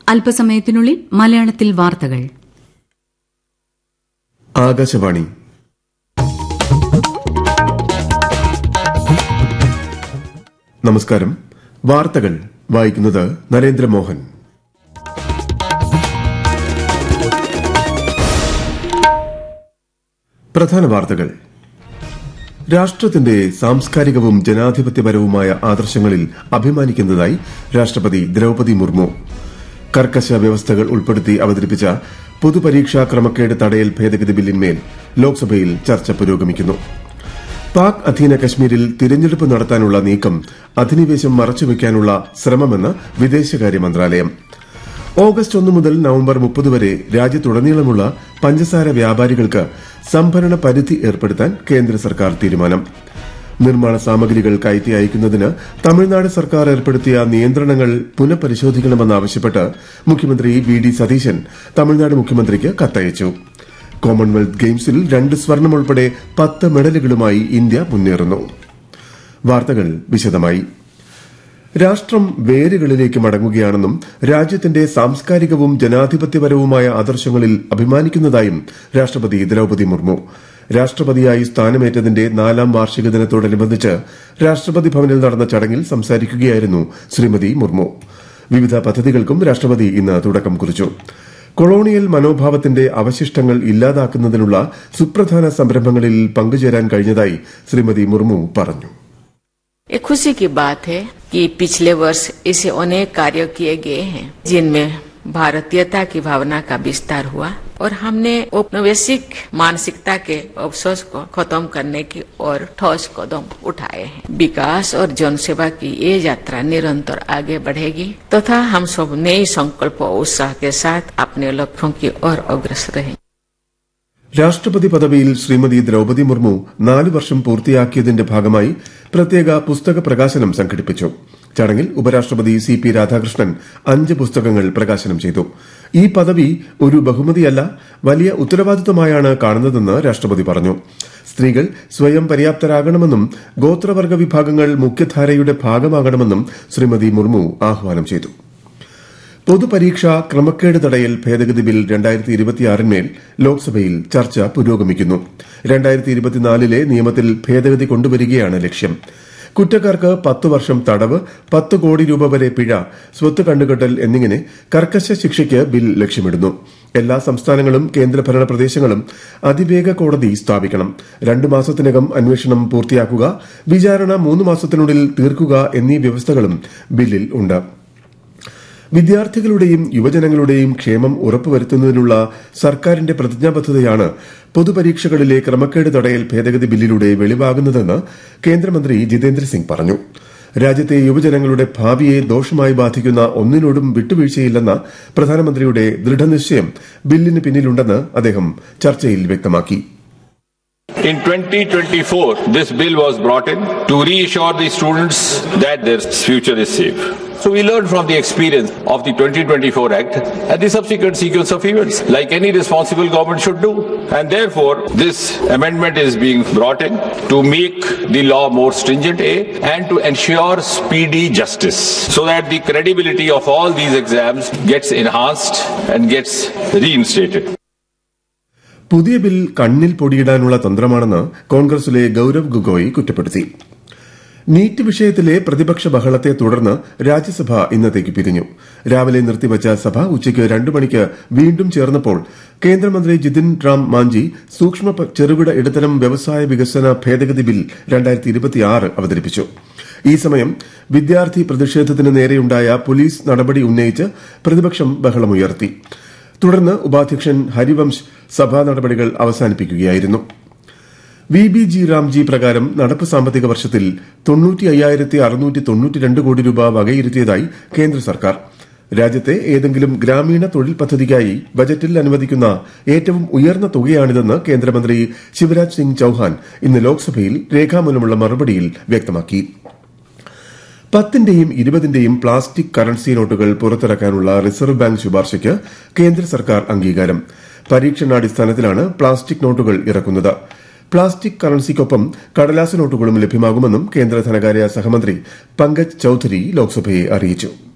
അല്പസമയത്തിനുള്ളിൽ മലയാളത്തിൽ വാർത്തകൾ ആകാശവാണി നമസ്കാരം വാർത്തകൾ വായിക്കുന്നത് നരേന്ദ്രമോഹൻ പ്രധാന വാർത്തകൾ രാഷ്ട്രത്തിന്റെ സാംസ്കാരികവും ജനാധിപത്യപരവുമായ ആദർശങ്ങളിൽ അഭിമാനിക്കുന്നതായി രാഷ്ട്രപതി ദ്രൌപതി മുർമു കർക്കശ വ്യവസ്ഥകൾ ഉൾപ്പെടുത്തി അവതരിപ്പിച്ച പൊതുപരീക്ഷാ ക്രമക്കേട് തടയൽ ഭേദഗതി ബില്ലിന്മേൽ ലോക്സഭയിൽ ചർച്ച പുരോഗമിക്കുന്നു പാക് അധീന കശ്മീരിൽ തിരഞ്ഞെടുപ്പ് നടത്താനുള്ള നീക്കം അധിനിവേശം മറച്ചുവെക്കാനുള്ള ശ്രമമെന്ന് വിദേശകാര്യ മന്ത്രാലയം ഓഗസ്റ്റ് ഒന്ന് മുതൽ നവംബർ മുപ്പത് വരെ രാജ്യത്തുടനീളമുള്ള പഞ്ചസാര വ്യാപാരികൾക്ക് സംഭരണ പരിധി ഏർപ്പെടുത്താൻ കേന്ദ്ര സർക്കാർ തീരുമാനം നിർമ്മാണ സാമഗ്രികൾ കയറ്റി അയക്കുന്നതിന് തമിഴ്നാട് സർക്കാർ ഏർപ്പെടുത്തിയ നിയന്ത്രണങ്ങൾ പുനഃപരിശോധിക്കണമെന്നാവശ്യപ്പെട്ട് മുഖ്യമന്ത്രി വി ഡി സതീശൻ തമിഴ്നാട് മുഖ്യമന്ത്രിക്ക് കത്തയച്ചു കോമൺവെൽത്ത് ഗെയിംസിൽ രണ്ട് സ്വർണം ഉൾപ്പെടെ പത്ത് മെഡലുകളുമായി ഇന്ത്യ മുന്നേറുന്നു വാർത്തകൾ വിശദമായി രാഷ്ട്രം വേരുകളിലേക്ക് മടങ്ങുകയാണെന്നും രാജ്യത്തിന്റെ സാംസ്കാരികവും ജനാധിപത്യപരവുമായ ആദർശങ്ങളിൽ അഭിമാനിക്കുന്നതായും രാഷ്ട്രപതി ദ്രൌപതി മുർമു രാഷ്ട്രപതിയായി സ്ഥാനമേറ്റതിന്റെ നാലാം വാർഷിക ദിനത്തോടനുബന്ധിച്ച് രാഷ്ട്രപതി ഭവനിൽ നടന്ന ചടങ്ങിൽ സംസാരിക്കുകയായിരുന്നു ശ്രീമതി മുർമു വിവിധ പദ്ധതികൾക്കും രാഷ്ട്രപതി ഇന്ന് തുടക്കം കുറിച്ചു കൊളോണിയൽ മനോഭാവത്തിന്റെ അവശിഷ്ടങ്ങൾ ഇല്ലാതാക്കുന്നതിനുള്ള സുപ്രധാന സംരംഭങ്ങളിൽ പങ്കുചേരാൻ കഴിഞ്ഞതായി ശ്രീമതി മുർമു പറഞ്ഞു ये खुशी की बात है कि पिछले वर्ष ऐसे अनेक कार्य किए गए हैं जिनमें भारतीयता की भावना का विस्तार हुआ और हमने औपनिवेशिक मानसिकता के अवसोस को खत्म करने की ओर ठोस कदम उठाए हैं विकास और जनसेवा की ये यात्रा निरंतर आगे बढ़ेगी तथा हम सब नई संकल्प और उत्साह के साथ अपने लक्ष्यों की ओर अग्रसर रहेंगे രാഷ്ട്രപതി പദവിയിൽ ശ്രീമതി ദ്രൌപതി മുർമു നാല് വർഷം പൂർത്തിയാക്കിയതിന്റെ ഭാഗമായി പ്രത്യേക പുസ്തക പ്രകാശനം സംഘടിപ്പിച്ചു ചടങ്ങിൽ ഉപരാഷ്ട്രപതി സി പി രാധാകൃഷ്ണൻ അഞ്ച് പുസ്തകങ്ങൾ പ്രകാശനം ചെയ്തു ഈ പദവി ഒരു ബഹുമതിയല്ല വലിയ ഉത്തരവാദിത്തമായാണ് കാണുന്നതെന്ന് രാഷ്ട്രപതി പറഞ്ഞു സ്ത്രീകൾ സ്വയം പര്യാപ്തരാകണമെന്നും ഗോത്രവർഗ വിഭാഗങ്ങൾ മുഖ്യധാരയുടെ ഭാഗമാകണമെന്നും ശ്രീമതി മുർമു ആഹ്വാനം ചെയ്തു പൊതുപരീക്ഷാ ക്രമക്കേട് തടയൽ ഭേദഗതി ബിൽ രണ്ടായിരത്തി ഇരുപത്തിയാറിന്മേൽ ലോക്സഭയിൽ ചർച്ച പുരോഗമിക്കുന്നു രണ്ടായിരത്തി ഇരുപത്തിനാലിലെ നിയമത്തിൽ ഭേദഗതി കൊണ്ടുവരികയാണ് ലക്ഷ്യം കുറ്റക്കാർക്ക് പത്ത് വർഷം തടവ് പത്ത് കോടി രൂപ വരെ പിഴ സ്വത്ത് കണ്ടുകെട്ടൽ എന്നിങ്ങനെ കർക്കശ ശിക്ഷയ്ക്ക് ബിൽ ലക്ഷ്യമിടുന്നു എല്ലാ സംസ്ഥാനങ്ങളും കേന്ദ്രഭരണ പ്രദേശങ്ങളും അതിവേഗ കോടതി സ്ഥാപിക്കണം രണ്ടു മാസത്തിനകം അന്വേഷണം പൂർത്തിയാക്കുക വിചാരണ മൂന്ന് മാസത്തിനുള്ളിൽ തീർക്കുക എന്നീ വ്യവസ്ഥകളും ബില്ലിൽ ഉണ്ട് വിദ്യാർത്ഥികളുടെയും യുവജനങ്ങളുടെയും ക്ഷേമം ഉറപ്പുവരുത്തുന്നതിനുള്ള സർക്കാരിന്റെ പ്രതിജ്ഞാബദ്ധതയാണ് പൊതുപരീക്ഷകളിലെ ക്രമക്കേട് തടയൽ ഭേദഗതി ബില്ലിലൂടെ വെളിവാകുന്നതെന്ന് കേന്ദ്രമന്ത്രി ജിതേന്ദ്ര സിംഗ് പറഞ്ഞു രാജ്യത്തെ യുവജനങ്ങളുടെ ഭാവിയെ ദോഷമായി ബാധിക്കുന്ന ഒന്നിനോടും വിട്ടുവീഴ്ചയില്ലെന്ന പ്രധാനമന്ത്രിയുടെ ദൃഢനിശ്ചയം ബില്ലിന് പിന്നിലുണ്ടെന്ന് അദ്ദേഹം ചർച്ചയിൽ വ്യക്തമാക്കി In 2024, this bill was brought in to reassure the students that their future is safe. So we learned from the experience of the 2024 Act and the subsequent sequence of events, like any responsible government should do. And therefore, this amendment is being brought in to make the law more stringent, A, and to ensure speedy justice, so that the credibility of all these exams gets enhanced and gets reinstated. പുതിയ bill കണ്ണിൽ പൊടിയിടാനുള്ള തന്ത്രമാണെന്ന് കോൺഗ്രസിലെ ഗൌരവ് ഗൊഗോയ് കുറ്റപ്പെടുത്തി NEET വിഷയത്തിലെ പ്രതിപക്ഷ ബഹളത്തെ തുടർന്ന് രാജ്യസഭ ഇന്നത്തേക്ക് പിരിഞ്ഞു രാവിലെ നിർത്തിവച്ച സഭ ഉച്ചയ്ക്ക് രണ്ടു മണിക്ക് വീണ്ടും ചേർന്നപ്പോൾ കേന്ദ്രമന്ത്രി ജിതിൻ റാം മാഞ്ചി സൂക്ഷ്മ ചെറുകിട ഇടത്തരം വ്യവസായ വികസന ഭേദഗതി ബിൽ അവതരിപ്പിച്ചു ഈ സമയം വിദ്യാർത്ഥി പ്രതിഷേധത്തിന് നേരെയുണ്ടായ പോലീസ് നടപടി ഉന്നയിച്ച് പ്രതിപക്ഷം ബഹളമുയർത്തി തുടർന്ന് ഉപാധ്യക്ഷൻ ഹരിവംശ് സഭാ നടപടികൾ അവസാനിപ്പിക്കുകയായിരുന്നു വി ബി ജി റാംജി പ്രകാരം നടപ്പ് സാമ്പത്തിക വർഷത്തിൽ തൊണ്ണൂറ്റി അയ്യായിരത്തി അറുന്നൂറ്റി തൊണ്ണൂറ്റിരണ്ട് കോടി രൂപ വകയിരുത്തിയതായി കേന്ദ്ര സർക്കാർ രാജ്യത്തെ ഏതെങ്കിലും ഗ്രാമീണ തൊഴിൽ പദ്ധതിക്കായി ബജറ്റിൽ അനുവദിക്കുന്ന ഏറ്റവും ഉയർന്ന തുകയാണിതെന്ന് കേന്ദ്രമന്ത്രി ശിവരാജ് സിംഗ് ചൌഹാൻ ഇന്ന് ലോക്സഭയിൽ രേഖാമൂലമുള്ള മറുപടിയിൽ വ്യക്തമാക്കി പത്തിന്റെയും ഇരുപതിന്റെയും പ്ലാസ്റ്റിക് കറൻസി നോട്ടുകൾ പുറത്തിറക്കാനുള്ള റിസർവ് ബാങ്ക് ശുപാർശയ്ക്ക് കേന്ദ്ര സർക്കാർ അംഗീകാരം പരീക്ഷണാടിസ്ഥാനത്തിലാണ് പ്ലാസ്റ്റിക് നോട്ടുകൾ ഇറക്കുന്നത് പ്ലാസ്റ്റിക് കറൻസിക്കൊപ്പം കടലാസ് നോട്ടുകളും ലഭ്യമാകുമെന്നും കേന്ദ്ര ധനകാര്യ സഹമന്ത്രി പങ്കജ് ചൌധരി ലോക്സഭയെ അറിയിച്ചു